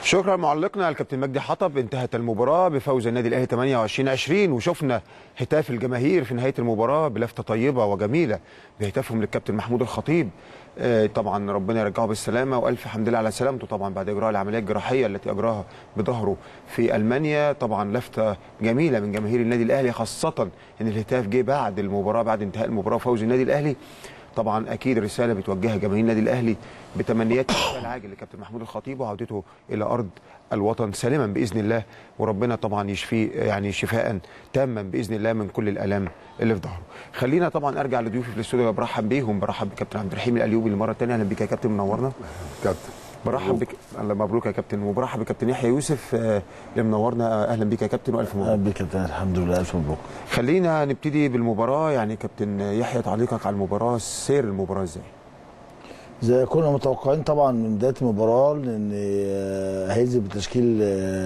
شكرا معلقنا الكابتن مجدي حطب انتهت المباراه بفوز النادي الاهلي 28 20 وشفنا هتاف الجماهير في نهايه المباراه بلفته طيبه وجميله بهتافهم للكابتن محمود الخطيب آه، طبعا ربنا يرجعه بالسلامه والف حمد لله على سلامته طبعا بعد اجراء العمليه الجراحيه التي اجراها بظهره في المانيا طبعا لفته جميله من جماهير النادي الاهلي خاصه ان الهتاف جه بعد المباراه بعد انتهاء المباراه وفوز النادي الاهلي طبعا اكيد رساله بتوجهها جماهير النادي الاهلي بتمنيات الشفاء العاجل لكابتن محمود الخطيب وعودته الى ارض الوطن سالما باذن الله وربنا طبعا يشفيه يعني شفاء تاما باذن الله من كل الالام اللي في ظهره. خلينا طبعا ارجع لضيوفي في الاستوديو برحب بيهم برحب بكابتن عبد الرحيم الايوبي للمره الثانيه اهلا بك يا كابتن منورنا. كابتن برحب بك الله مبروك يا كابتن وبرحب بكابتن يحيى يوسف آه، اللي منورنا اهلا بك يا كابتن والف مبروك. اهلا بك يا كابتن الحمد لله الف مبروك خلينا نبتدي بالمباراه يعني كابتن يحيى تعليقك على المباراه سير المباراه ازاي؟ زي كنا متوقعين طبعا من بدايه المباراه ان آه، هينزل بتشكيل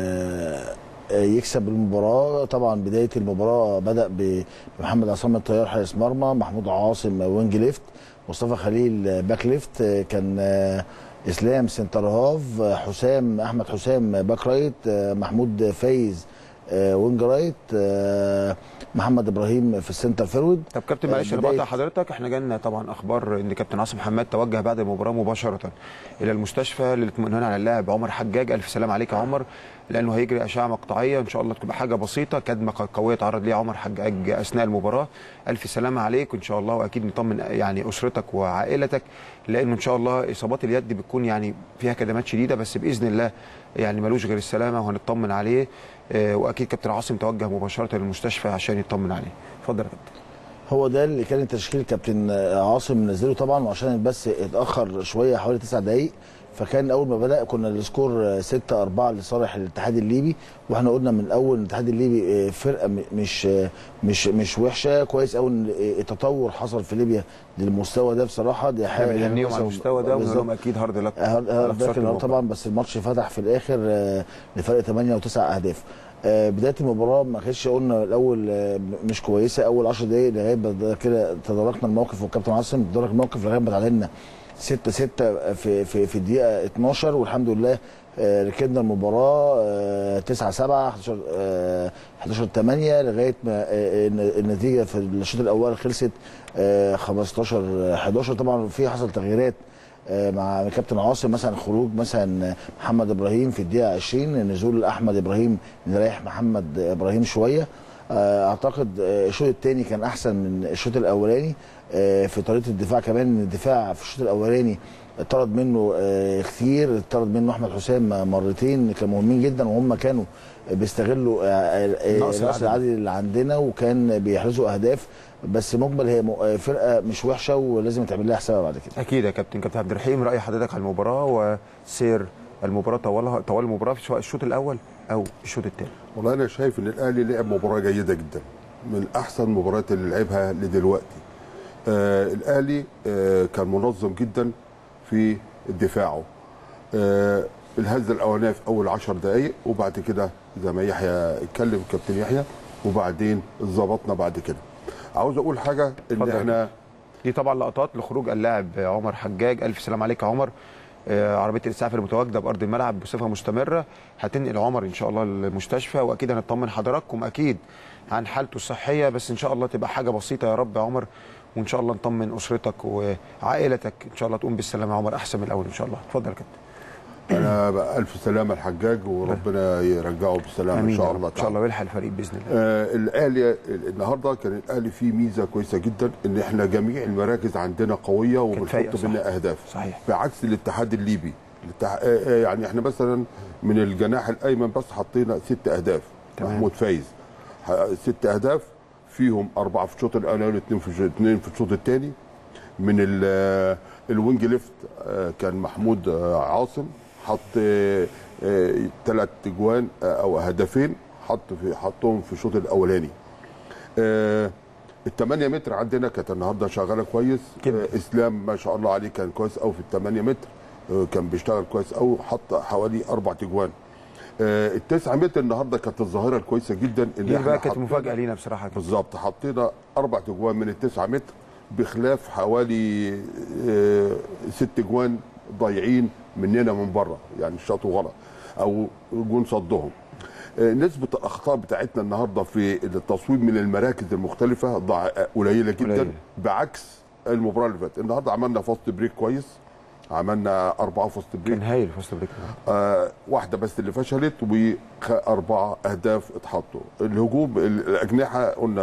آه، آه، يكسب المباراه طبعا بدايه المباراه بدا بمحمد عصام الطيار حارس مرمى محمود عاصم وينج ليفت مصطفى خليل آه، باك ليفت آه، كان آه، اسلام سنتر هاف آه، حسام احمد حسام باك رايت آه، محمود فايز آه، وينج رايت آه، محمد ابراهيم في السنتر فيرود طب كابتن معلش انا بداية- بقطع حضرتك احنا جالنا طبعا اخبار ان كابتن عاصم حماد توجه بعد المباراه مباشره الى المستشفى للاطمئنان على اللاعب عمر حجاج الف سلام عليك يا عمر لانه هيجري اشعه مقطعيه ان شاء الله تبقى حاجه بسيطه كدمه قويه تعرض ليها عمر حجاج اثناء المباراه الف سلامه عليك وان شاء الله واكيد نطمن يعني اسرتك وعائلتك لانه ان شاء الله اصابات اليد بتكون يعني فيها كدمات شديده بس باذن الله يعني ملوش غير السلامه وهنطمن عليه آه، واكيد كابتن عاصم توجه مباشره للمستشفى عشان يطمن عليه اتفضل يا كابتن هو ده اللي كان التشكيل كابتن عاصم منزله طبعا وعشان البث اتاخر شويه حوالي تسع دقائق فكان اول ما بدا كنا السكور 6 4 لصالح الاتحاد الليبي واحنا قلنا من الاول ان الاتحاد الليبي فرقه م- مش مش مش وحشه كويس قوي ان التطور حصل في ليبيا للمستوى ده بصراحه دي احنا حاجه بنهنيهم على كويسة المستوى ده ونقول بالظبط. لهم اكيد هارد لك هارد لك النهارده طبعا بس الماتش فتح في الاخر آه، لفرق 8 و9 اهداف آه، بدايه المباراه ما كانش قلنا الاول آه، مش كويسه اول 10 دقائق لغايه ما كده تداركنا الموقف والكابتن عاصم تدارك الموقف لغايه ما تعادلنا 6 6 في في في الدقيقه 12 والحمد لله آه، ركبنا المباراه آه، 9 7 11 آه، 11 8 لغايه ما آه، الن- النتيجه في الشوط الاول خلصت آه، 15 11 طبعا في حصل تغييرات آه، مع كابتن عاصم مثلا خروج مثلا محمد ابراهيم في الدقيقه 20 نزول احمد ابراهيم نريح محمد ابراهيم شويه آه، اعتقد آه، الشوط الثاني كان احسن من الشوط الاولاني آه، في طريقه الدفاع كمان إن الدفاع في الشوط الاولاني اتطرد منه آه، كتير اتطرد منه احمد حسام مرتين كانوا مهمين جدا وهم كانوا بيستغلوا آه، آه، نقص النقص العدد. العددي اللي عندنا وكان بيحرزوا اهداف بس مجمل هي م- آه، فرقه مش وحشه ولازم تعمل لها حساب بعد كده اكيد يا كابتن كابتن عبد الرحيم راي حضرتك على المباراه وسير المباراه طولها طوال المباراه سواء الشوط الاول او الشوط الثاني والله انا شايف ان الاهلي لعب مباراه جيده جدا من احسن المباريات اللي لعبها لدلوقتي آه الاهلي آه كان منظم جدا في دفاعه آه الهزه الاولانيه في اول 10 دقائق وبعد كده زي ما يحيى اتكلم كابتن يحيى وبعدين ظبطنا بعد كده عاوز اقول حاجه ان اتفضل يا احنا دي طبعا لقطات لخروج اللاعب عمر حجاج الف سلام عليك يا عمر آه، عربيه الاسعاف المتواجده بارض الملعب بصفه مستمره هتنقل عمر ان شاء الله المستشفى واكيد هنطمن حضراتكم اكيد عن حالته الصحيه بس ان شاء الله تبقى حاجه بسيطه يا رب يا عمر وان شاء الله نطمن اسرتك وعائلتك ان شاء الله تقوم بالسلامه يا عمر احسن من الاول ان شاء الله اتفضل يا كابتن انا بقى الف سلامه الحجاج وربنا يرجعه بالسلامه ان امين يا شاء رب. الله ان شاء الله ويلحق الفريق باذن الله آه الاهلي النهارده كان الاهلي فيه ميزه كويسه جدا ان احنا جميع المراكز عندنا قويه فايقة، وبنحط صح. منها اهداف صحيح. بعكس الاتحاد الليبي الاتح... آه آه يعني احنا مثلا من الجناح الايمن بس حطينا ست اهداف تمام. محمود فايز ح- ست اهداف فيهم اربعه في الشوط الاولاني واثنين في الشوط اثنين في الشوط الثاني من ال- آه، الوينج ليفت آه، كان محمود آه، عاصم حط ثلاث اجوان آه، او هدفين حط في حطهم في الشوط الاولاني آه، الثمانية متر عندنا كانت النهارده شغاله كويس جدا. آه، اسلام ما شاء الله عليه كان كويس قوي في الثمانية متر آه، كان بيشتغل كويس قوي حط حوالي اربع تجوان آه، التسعة متر النهارده كانت الظاهره الكويسه جدا ان دي احنا بقى كانت حطينا- مفاجاه لينا بصراحه يا كابتن. بالظبط حطينا اربع تجوان من التسعة متر بخلاف حوالي آه، ست جوان ضايعين مننا من بره يعني شاطوا غلط او جون صدهم آه، نسبة الأخطاء بتاعتنا النهاردة في التصويب من المراكز المختلفة ضع... قليلة جدا قليلة. بعكس المباراة اللي فاتت النهاردة عملنا فاست بريك كويس عملنا أربعة فاست بريك كان هايل فاست بريك آه واحده بس اللي فشلت واربع اهداف اتحطوا الهجوم ال- الاجنحه قلنا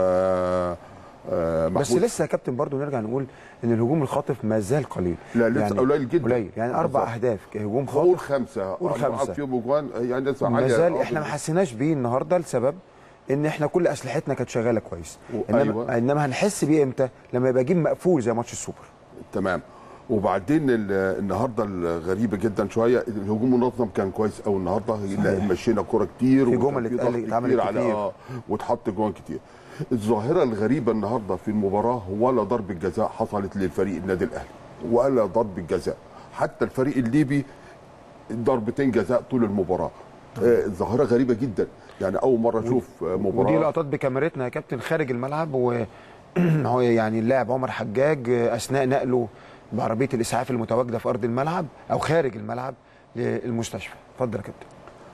آه بس محمود- لسه يا كابتن برضو نرجع نقول ان الهجوم الخاطف ما زال قليل لا، لسه قليل جدا. قليل يعني اربع بالظبط. اهداف هجوم قول خاطف خمسه قول أربعة خمسة. فيهم اجوان يعني لسه ما عالية. زال آه، احنا ما حسيناش بيه النهارده لسبب ان احنا كل اسلحتنا كانت شغاله كويس و- انما أيوة. انما هنحس بيه امتى لما يبقى جيم مقفول زي ماتش السوبر تمام وبعدين ال- النهارده الغريبه جدا شويه الهجوم المنظم كان كويس قوي النهارده لا، مشينا كوره كتير في وكان جمل في اتقال- ضغط اتعملت كتير على كتير. اه واتحط جوان كتير الظاهره الغريبه النهارده في المباراه ولا ضربه جزاء حصلت للفريق النادي الاهلي ولا ضربه جزاء حتى الفريق الليبي ضربتين جزاء طول المباراه آه، ظاهره غريبه جدا يعني اول مره اشوف آه، مباراه ودي لقطات بكاميرتنا يا كابتن خارج الملعب وهو يعني اللاعب عمر حجاج اثناء نقله بعربيه الاسعاف المتواجده في ارض الملعب او خارج الملعب للمستشفى اتفضل يا كابتن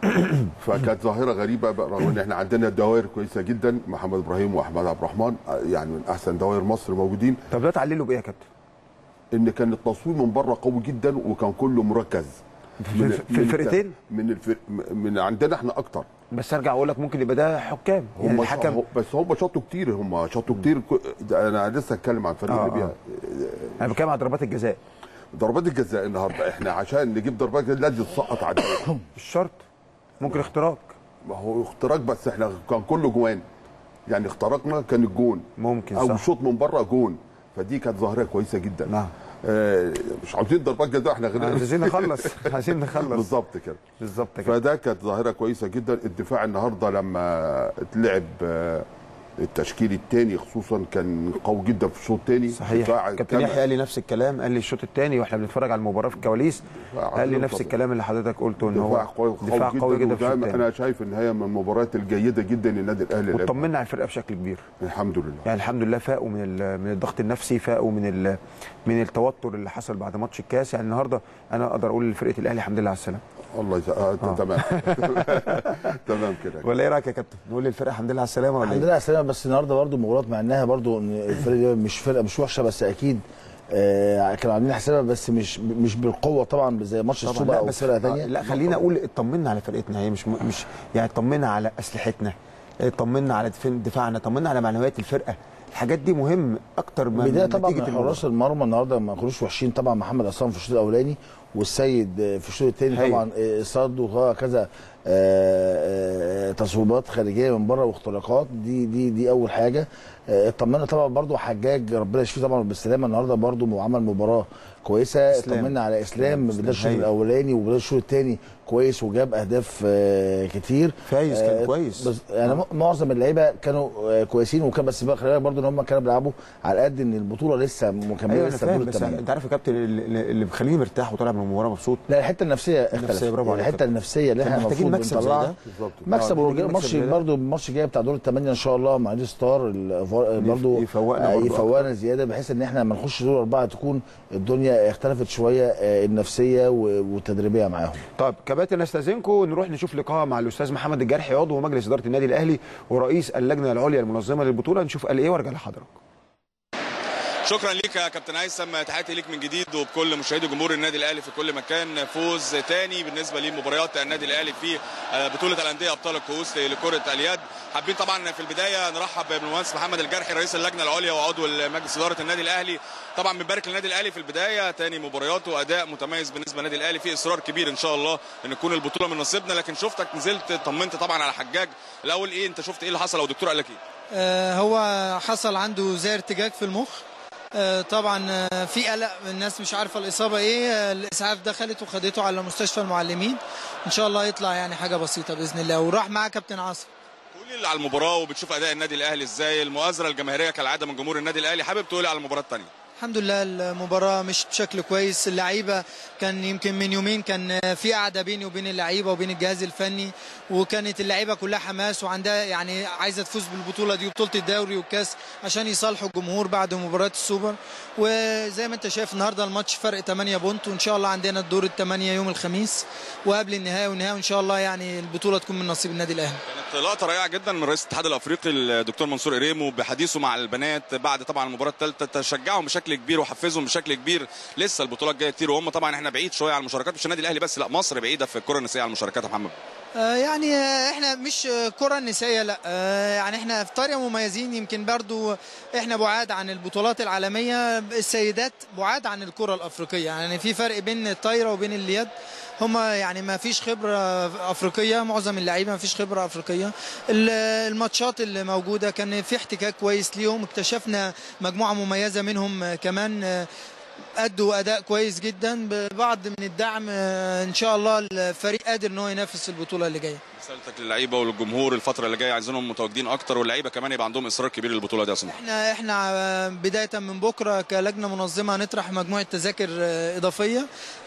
فكانت ظاهره غريبه بقى رغم ان احنا عندنا دوائر كويسه جدا محمد ابراهيم واحمد عبد الرحمن آه، يعني من احسن دوائر مصر موجودين طب ده تعلله بايه يا كابتن ان كان التصوير من بره قوي جدا وكان كله مركز في- من- في من الفرقتين؟ من الفرق من عندنا احنا اكتر بس ارجع اقول لك ممكن يبقى ده حكام يعني هم الحكم بس هم شاطوا كتير هم شاطوا كتير ك- ده انا لسه اتكلم عن الفريق آه، اللي بيها انا بتكلم على ضربات الجزاء ضربات الجزاء النهارده احنا عشان نجيب ضربات جزاء لازم تسقط على الدوري. مش شرط ممكن اختراق ما هو اختراق بس احنا كان كله جوان يعني اخترقنا كان الجون ممكن او صح شوط من بره جون فدي كانت ظاهره كويسه جدا نعم آه مش عاوزين ضربات جزاء احنا غير عايزين نخلص عايزين نخلص بالظبط كده بالظبط كده فده كانت ظاهره كويسه جدا الدفاع النهارده لما اتلعب آه، التشكيل الثاني خصوصا كان قوي جدا في الشوط الثاني صحيح كابتن يحيى قال لي نفس الكلام قال لي الشوط الثاني واحنا بنتفرج على المباراه في الكواليس دفاع قال لي عظيم نفس طبعا. الكلام اللي حضرتك قلته ان دفاع هو قوي دفاع قوي جدا في وده الشوط الثاني انا شايف ان هي من المباريات الجيده جدا للنادي الاهلي لعبها. وطمنا على الفرقه بشكل كبير الحمد لله يعني الحمد لله فاقوا من ال- من الضغط النفسي فاقوا من ال- من التوتر اللي حصل بعد ماتش الكاس يعني النهارده انا اقدر اقول لفرقه الاهلي الحمد لله على السلامه الله يجزاك آه. تمام تمام كده ولا ايه رايك يا كابتن نقول للفرقه الحمد لله على السلامه ولا الحمد ايه لله على السلامه بس النهارده برضو مباراه مع انها برضو ان الفرقه دي مش فرقه مش وحشه بس اكيد آه كانوا عاملين حسابها بس مش مش بالقوه طبعا زي ماتش طبعا السوبر لا او بس فرقه ثانيه لا خلينا اقول اطمنا على فرقتنا هي مش مش يعني طمنا على اسلحتنا طمنا على دف- دفاعنا طمنا على معنويات الفرقه الحاجات دي مهم اكتر من بدايه طبعا نتيجة من المباراة. حراس المرمى النهارده ما كانوش وحشين طبعا محمد عصام في الشوط الاولاني والسيد آه، في الشوط الثاني هايل. طبعا آه، صد وهكذا آه، آه، تصويبات خارجيه من بره واختراقات دي دي دي اول حاجه آه، اطمنا طبعا برضو حجاج ربنا يشفيه طبعا بالسلامه النهارده برضو عمل مباراه كويسه إسلام. اطمنا على اسلام إسلام بدايه الشوط هايل. الاولاني وبدايه الشوط الثاني كويس وجاب اهداف آه، كتير فايز كان آه، كويس. بس يعني م- معظم اللعيبه كانوا آه، كويسين وكان بس بقى خلي بالك برضو ان هم كانوا بيلعبوا على قد ان البطوله لسه مكمله ايوه انا لسه فاهم دور بس الثمانيه انت عارف يا كابتن اللي اللي مخليني مرتاح وطالع من المباراه مبسوط لا الحته النفسيه النفسية، اختلفت برافو عليك. الحته النفسيه اللي احنا محتاجين المفروض مكسب زي بنطلعها ده. بالظبط مكسب آه، ورجاء محتاجين ماتش مكسب زي ده. برضه الماتش الجاي بتاع دور الثمانيه ان شاء الله مع نادي ستار ال- فار- برضه يفوقنا آه، برضه يفوقنا زياده بحيث ان احنا لما نخش دور اربعه تكون الدنيا اختلفت شويه آه، النفسيه و- والتدريبيه معاهم طيب كباتن استاذنكم نروح نشوف لقاء مع الاستاذ محمد الجرحي عضو مجلس اداره النادي الاهلي ورئيس اللجنه العليا المنظمه للبطوله نشوف قال ايه وارجع لحضرتك شكرا ليك يا كابتن هيثم تحياتي ليك من جديد وبكل مشاهدي جمهور النادي الاهلي في كل مكان فوز تاني بالنسبه لمباريات النادي الاهلي في آه، بطوله الانديه ابطال الكؤوس لكره اليد حابين طبعا في البدايه نرحب بالمهندس محمد الجرحي رئيس اللجنه العليا وعضو مجلس اداره النادي الاهلي طبعا بنبارك للنادي الاهلي في البدايه تاني مباريات واداء متميز بالنسبه للنادي الاهلي في اصرار كبير ان شاء الله ان تكون البطوله من نصيبنا لكن شفتك نزلت طمنت طبعا على حجاج الاول ايه انت شفت ايه اللي حصل او الدكتور قال لك ايه آه، هو حصل عنده زي ارتجاج في المخ آه، طبعا آه، في قلق الناس مش عارفه الاصابه ايه آه، الاسعاف دخلت وخدته على مستشفى المعلمين ان شاء الله يطلع يعني حاجه بسيطه باذن الله وراح معاه كابتن عاصم قولي لي على المباراه وبتشوف اداء النادي الاهلي ازاي المؤازره الجماهيريه كالعاده من جمهور النادي الاهلي حابب تقولي على المباراه الثانيه الحمد لله المباراة مش بشكل كويس اللعيبة كان يمكن من يومين كان في قعدة بيني وبين اللعيبة وبين الجهاز الفني وكانت اللعيبة كلها حماس وعندها يعني عايزة تفوز بالبطولة دي وبطولة الدوري والكاس عشان يصالحوا الجمهور بعد مباراة السوبر وزي ما انت شايف النهاردة الماتش فرق 8 بونت وان شاء الله عندنا الدور الثمانية يوم الخميس وقبل النهائي والنهائي وان شاء الله يعني البطولة تكون من نصيب النادي الاهلي كانت لقطه رائعه جدا من رئيس الاتحاد الافريقي الدكتور منصور اريمو بحديثه مع البنات بعد طبعا المباراه الثالثه تشجعهم بشكل كبير وحفزهم بشكل كبير لسه البطولات جايه كتير وهم طبعا احنا بعيد شويه على المشاركات مش النادي الاهلي بس لا مصر بعيده في الكره النسائيه على المشاركات يا محمد آه، يعني آه، احنا مش آه، كرة نسائية لا آه، يعني احنا في طريقة مميزين يمكن برضو احنا بعاد عن البطولات العالمية السيدات بعاد عن الكرة الأفريقية يعني في فرق بين الطايرة وبين اليد هما يعني ما فيش خبرة أفريقية معظم اللعيبة ما فيش خبرة أفريقية ال- الماتشات اللي موجودة كان في احتكاك كويس ليهم اكتشفنا مجموعة مميزة منهم آه، كمان آه، أدوا أداء كويس جدا ببعض من الدعم آه، إن شاء الله الفريق قادر إن هو ينافس البطولة اللي جاية رسالتك للعيبه وللجمهور الفتره اللي جايه عايزينهم متواجدين اكتر واللعيبه كمان يبقى عندهم اصرار كبير للبطوله دي يا سمو احنا احنا آه، بدايه من بكره كلجنه منظمه هنطرح مجموعه تذاكر آه، اضافيه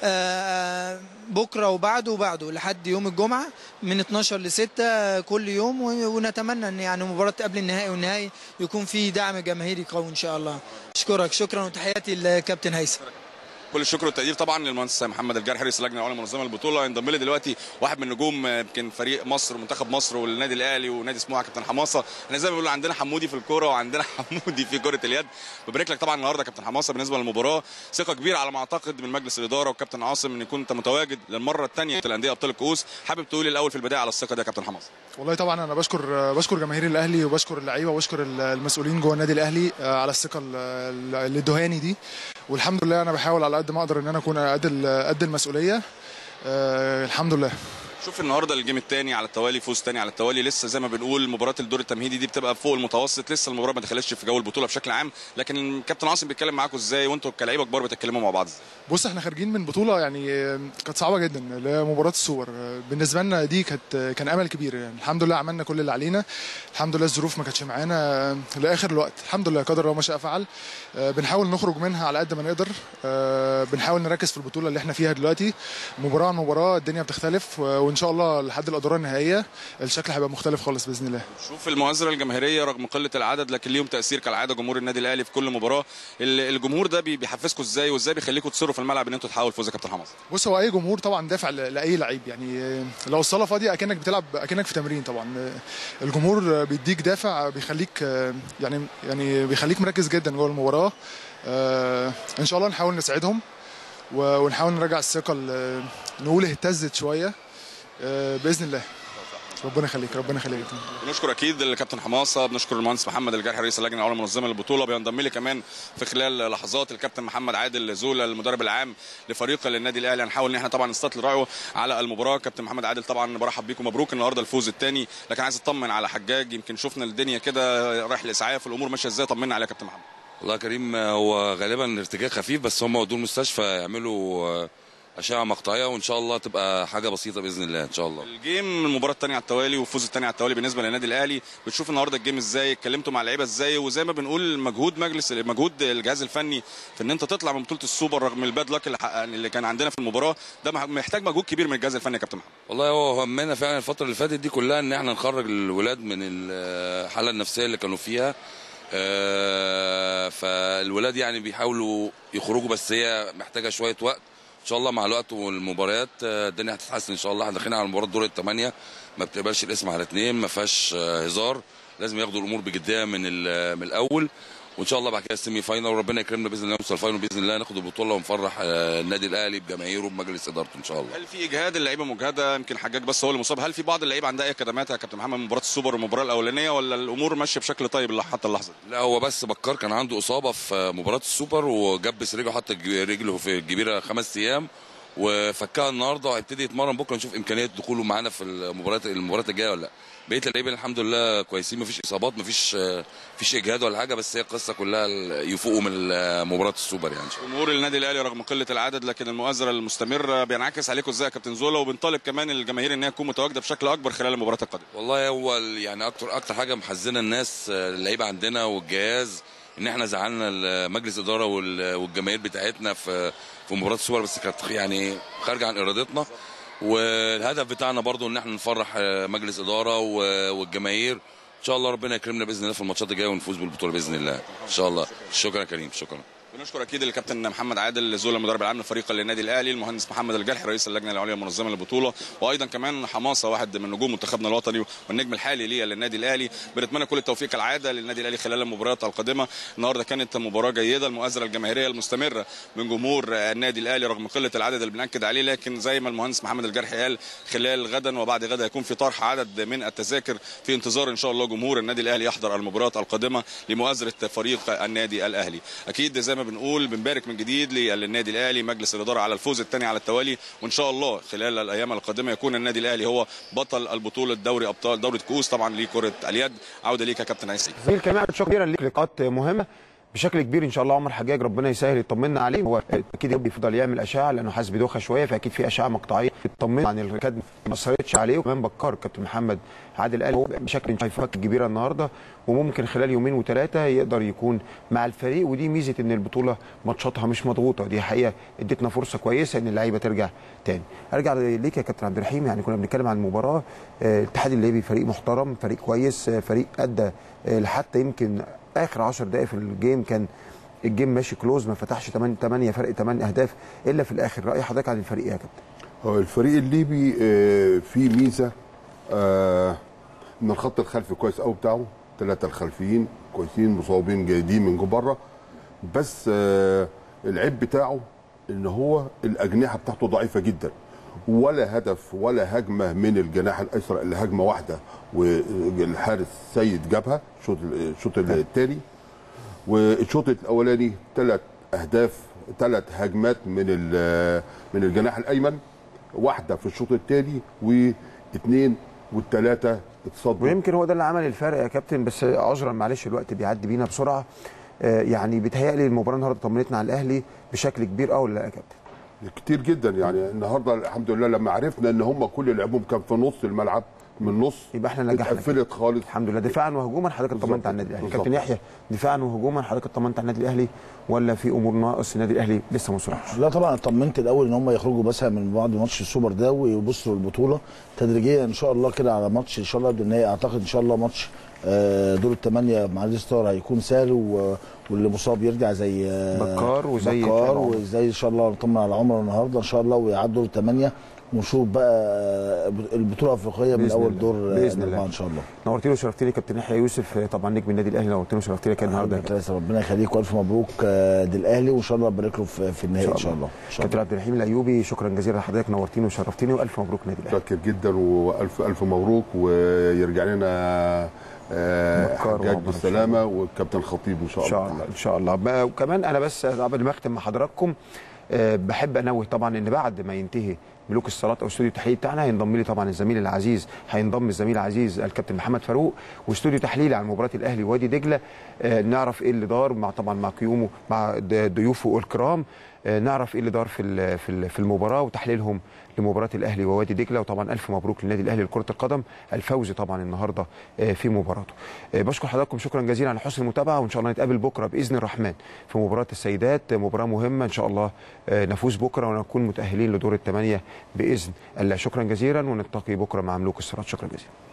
آه، بكره وبعده وبعده لحد يوم الجمعه من 12 ل 6 كل يوم و- ونتمنى ان يعني مباراه قبل النهائي والنهائي يكون في دعم جماهيري قوي ان شاء الله اشكرك شكرا وتحياتي لكابتن هيثم كل الشكر والتقدير طبعا للمهندس محمد الجرحي رئيس اللجنه العليا منظمه البطوله ينضم لي دلوقتي واحد من نجوم آه، يمكن فريق مصر منتخب مصر والنادي الاهلي ونادي سموحه كابتن حماصه احنا زي ما بيقولوا عندنا حمودي في الكوره وعندنا حمودي في كره اليد ببارك لك طبعا النهارده كابتن حماصه بالنسبه للمباراه ثقه كبيره على ما اعتقد من مجلس الاداره والكابتن عاصم ان يكون انت متواجد للمره الثانيه في الانديه ابطال الكؤوس حابب تقول الاول في البدايه على الثقه دي يا كابتن حماصه والله طبعا انا بشكر بشكر جماهير الاهلي وبشكر اللعيبه وبشكر المسؤولين جوه النادي الاهلي آه، على الثقه ال- ال- اللي ادوهاني دي والحمد لله انا بحاول على قد ما اقدر ان انا اكون قد ال- قد المسؤوليه آه، الحمد لله شوف النهارده الجيم الثاني على التوالي فوز ثاني على التوالي لسه زي ما بنقول مباراه الدور التمهيدي دي بتبقى فوق المتوسط لسه المباراه ما دخلتش في جو البطوله بشكل عام لكن الكابتن عاصم بيتكلم معاكم ازاي وانتوا كلاعيبه كبار بتتكلموا مع بعض ازاي بص احنا خارجين من بطوله يعني آه، كانت صعبه جدا اللي هي مباراه السوبر آه، بالنسبه لنا دي كانت آه، كان امل كبير يعني الحمد لله عملنا كل اللي علينا الحمد لله الظروف ما كانتش معانا آه، لاخر الوقت الحمد لله قدر الله ما شاء فعل آه، بنحاول نخرج منها على قد ما نقدر آه، بنحاول نركز في البطوله اللي احنا فيها دلوقتي مباراه عن مباراه الدنيا بتختلف و- وان شاء الله لحد الادوار النهائيه الشكل هيبقى مختلف خالص باذن الله شوف المؤازره الجماهيريه رغم قله العدد لكن ليهم تاثير كالعاده جمهور النادي الاهلي في كل مباراه ال- الجمهور ده بي- بيحفزكم ازاي وازاي بيخليكم تصروا في الملعب ان انتوا تحاولوا تفوزوا يا كابتن حماصه بص هو اي جمهور طبعا دافع ل- لاي لعيب يعني آه، لو الصاله فاضيه اكنك بتلعب اكنك في تمرين طبعا آه، الجمهور آه، بيديك دافع بيخليك آه، يعني يعني بيخليك مركز جدا جوه المباراه آه، ان شاء الله نحاول نساعدهم و- ونحاول نرجع الثقه ل- نقول اهتزت شويه آه، باذن الله ربنا يخليك ربنا يخليك بنشكر اكيد الكابتن حماصه بنشكر المهندس محمد الجرحي رئيس اللجنه العليا المنظمه للبطوله بينضم لي كمان في خلال لحظات الكابتن محمد عادل زولا المدرب العام لفريق النادي الاهلي هنحاول ان احنا طبعا نستطلع رايه على المباراه كابتن محمد عادل طبعا برحب بيكم مبروك النهارده الفوز الثاني لكن عايز اطمن على حجاج يمكن شفنا الدنيا كده رايح الاسعاف الامور ماشيه ازاي طمنا عليها يا كابتن محمد والله يا كريم هو غالبا ارتجاج خفيف بس هم ودوه المستشفى يعملوا آه، اشعه مقطعيه وان شاء الله تبقى حاجه بسيطه باذن الله ان شاء الله الجيم المباراه الثانيه على التوالي والفوز الثاني على التوالي بالنسبه للنادي الاهلي بتشوف النهارده الجيم ازاي اتكلمتوا مع اللعيبه ازاي وزي ما بنقول مجهود مجلس مجهود الجهاز الفني في ان انت تطلع من بطوله السوبر رغم الباد لك اللي, حقق- اللي كان عندنا في المباراه ده مح- محتاج مجهود كبير من الجهاز الفني يا كابتن محمد والله هو همنا فعلا الفتره اللي فاتت دي كلها ان احنا نخرج الولاد من الحاله النفسيه اللي كانوا فيها آه، فالولاد يعني بيحاولوا يخرجوا بس هي محتاجه شويه وقت ان شاء الله مع الوقت والمباريات آه، الدنيا هتتحسن ان شاء الله احنا داخلين على مباراه دور الثمانيه ما بتقبلش الاسم على اثنين ما فيهاش آه، هزار لازم ياخدوا الامور بجديه من ال- من الاول وان شاء الله بعد كده السيمي فاينال وربنا يكرمنا باذن الله نوصل الفاينل باذن الله ناخد البطوله ونفرح آه، النادي الاهلي بجماهيره بمجلس ادارته ان شاء الله هل في اجهاد اللعيبه مجهده يمكن حجاج بس هو اللي مصاب هل في بعض اللعيبه عندها اي كدمات يا كابتن محمد من مباراه السوبر والمباراه الاولانيه ولا الامور ماشيه بشكل طيب اللح- حتى اللحظه دي لا هو بس بكار كان عنده اصابه في مباراه السوبر وجبس رجله حط الج- رجله في الجبيره خمس ايام وفكها النهارده وهيبتدي يتمرن بكره نشوف امكانيه دخوله معانا في المباريات المباريات الجايه ولا لا بقيه اللعيبه الحمد لله كويسين مفيش اصابات مفيش مفيش اجهاد ولا حاجه بس هي القصه كلها يفوقوا من مباراه السوبر يعني ان شاء الله جمهور النادي الاهلي رغم قله العدد لكن المؤازره المستمره بينعكس عليكم ازاي يا كابتن زولا وبنطالب كمان الجماهير ان هي تكون متواجده بشكل اكبر خلال المباراه القادمه والله هو ال- يعني اكتر اكتر حاجه محزنه الناس آه، اللعيبه عندنا والجهاز ان احنا زعلنا مجلس اداره وال- والجماهير بتاعتنا في في مباراه السوبر بس كانت يعني خارجه عن ارادتنا والهدف بتاعنا برضو ان احنا نفرح آه، مجلس اداره و- والجماهير ان شاء الله ربنا يكرمنا باذن الله في الماتشات الجايه ونفوز بالبطوله باذن الله ان شاء الله شكرا يا كريم شكرا بنشكر اكيد الكابتن محمد عادل زول المدرب العام لفريق النادي الاهلي المهندس محمد الجلحي رئيس اللجنه العليا المنظمه للبطوله وايضا كمان حماسه واحد من نجوم منتخبنا الوطني والنجم الحالي ليه للنادي الاهلي بنتمنى كل التوفيق كالعاده للنادي الاهلي خلال المباريات القادمه النهارده كانت مباراه جيده المؤازره الجماهيريه المستمره من جمهور النادي الاهلي رغم قله العدد اللي بناكد عليه لكن زي ما المهندس محمد الجرحي قال خلال غدا وبعد غدا هيكون في طرح عدد من التذاكر في انتظار ان شاء الله جمهور النادي الاهلي يحضر المباريات القادمه لمؤازره فريق النادي الاهلي اكيد زي ما بنقول بنبارك من جديد للنادي الاهلي مجلس الاداره على الفوز الثاني على التوالي وان شاء الله خلال الايام القادمه يكون النادي الاهلي هو بطل البطوله دوري ابطال دوره كؤوس طبعا لكره اليد عوده ليك يا كابتن عيسى زميل كمان شكرا كبيرا ليك لقاءات مهمه بشكل كبير ان شاء الله عمر حجاج ربنا يسهل يطمنا عليه هو اكيد يبقى يفضل يعمل اشعه لانه حاسس بدوخه شويه فاكيد في اشعه مقطعيه يطمنا عن الكاد ما اثرتش عليه وكمان بكر كابتن محمد عادل قال هو بشكل هيفك كبيره النهارده وممكن خلال يومين وثلاثه يقدر يكون مع الفريق ودي ميزه ان البطوله ماتشاتها مش مضغوطه دي حقيقه ادتنا فرصه كويسه ان اللعيبه ترجع تاني ارجع ليك يا كابتن عبد الرحيم يعني كنا بنتكلم عن المباراه آه، الاتحاد الليبي فريق محترم فريق كويس آه، فريق ادى آه، لحتى يمكن اخر 10 دقائق في الجيم كان الجيم ماشي كلوز ما فتحش 8 8 فرق 8 اهداف الا في الاخر راي حضرتك عن الفريق إيه يا كابتن هو الفريق الليبي آه، فيه ميزه آه، ان الخط الخلفي كويس قوي بتاعه ثلاثه الخلفيين كويسين مصابين جيدين من جو بره بس آه، العيب بتاعه ان هو الاجنحه بتاعته ضعيفه جدا ولا هدف ولا هجمه من الجناح الايسر الا هجمه واحده والحارس سيد جابها الشوط الشوط الثاني والشوط الاولاني ثلاث اهداف ثلاث هجمات من ال- من الجناح الايمن واحده في الشوط الثاني واثنين والثلاثه اتصدوا ويمكن هو ده اللي عمل الفرق يا كابتن بس عذرا معلش الوقت بيعدي بينا بسرعه آه، يعني بيتهيألي المباراه النهارده طمنتنا على الاهلي بشكل كبير قوي ولا لا يا كابتن كتير جدا يعني النهارده الحمد لله لما عرفنا ان هم كل لعبهم كان في نص الملعب من نص يبقى احنا نجحنا اتقفلت خالص الحمد لله دفاعا وهجوما حضرتك بالظبط. اطمنت على النادي الاهلي بالظبط. كابتن يحيى دفاعا وهجوما حضرتك اطمنت على النادي الاهلي ولا في امور ناقص النادي الاهلي لسه ما وصلش لا طبعا اطمنت الاول ان هم يخرجوا بس من بعد ماتش السوبر ده ويبصوا للبطوله تدريجيا ان شاء الله كده على ماتش ان شاء الله قبل النهائي اعتقد ان شاء الله ماتش آه، دور الثمانيه مع نادي ستار هيكون سهل و- واللي مصاب يرجع زي آه، بكار وزي بكار عمر. وزي ان شاء الله نطمن على عمر النهارده ان شاء الله ويعدوا دور الثمانيه ونشوف بقى آه، البطوله الافريقيه من بإذن اول الله. دور آه، بإذن الأربعة الله. ان شاء الله نورتني وشرفتني كابتن يحيى يوسف آه، طبعا نجم النادي الاهلي نورتني وشرفتني كان النهارده يا كابتن. كابتن ربنا يخليك والف مبروك آه، دي الاهلي وان شاء الله نبارك له في في النهائي ان شاء الله ان شاء كابتن الله عبد الرحيم الايوبي شكرا جزيلا لحضرتك نورتني وشرفتني والف مبروك نادي الاهلي شاكر جدا والف الف مبروك ويرجع لنا آه، بكار حجاج وعمر إن شاء بالسلامه والكابتن خطيب ان شاء ان الله شاء الله ان شاء الله بقى- وكمان انا بس قبل ما اختم مع حضراتكم آه، بحب انوه طبعا ان بعد ما ينتهي ملوك الصالات او استوديو التحليل بتاعنا هينضم لي طبعا الزميل العزيز هينضم الزميل العزيز الكابتن محمد فاروق واستوديو تحليلي عن مباراه الاهلي ووادي دجله آه، نعرف ايه اللي دار مع طبعا مع قيومه مع د- ضيوفه الكرام آه، نعرف ايه اللي دار في ال- في ال- في المباراه وتحليلهم لمباراه الاهلي ووادي دجله وطبعا الف مبروك للنادي الاهلي لكره القدم الفوز طبعا النهارده آه، في مباراته آه، بشكر حضراتكم شكرا جزيلا على حسن المتابعه وان شاء الله نتقابل بكره باذن الرحمن في مباراه السيدات مباراه مهمه ان شاء الله آه، نفوز بكره ونكون متاهلين لدور الثمانيه باذن الله شكرا جزيلا ونلتقي بكره مع ملوك الصراط شكرا جزيلا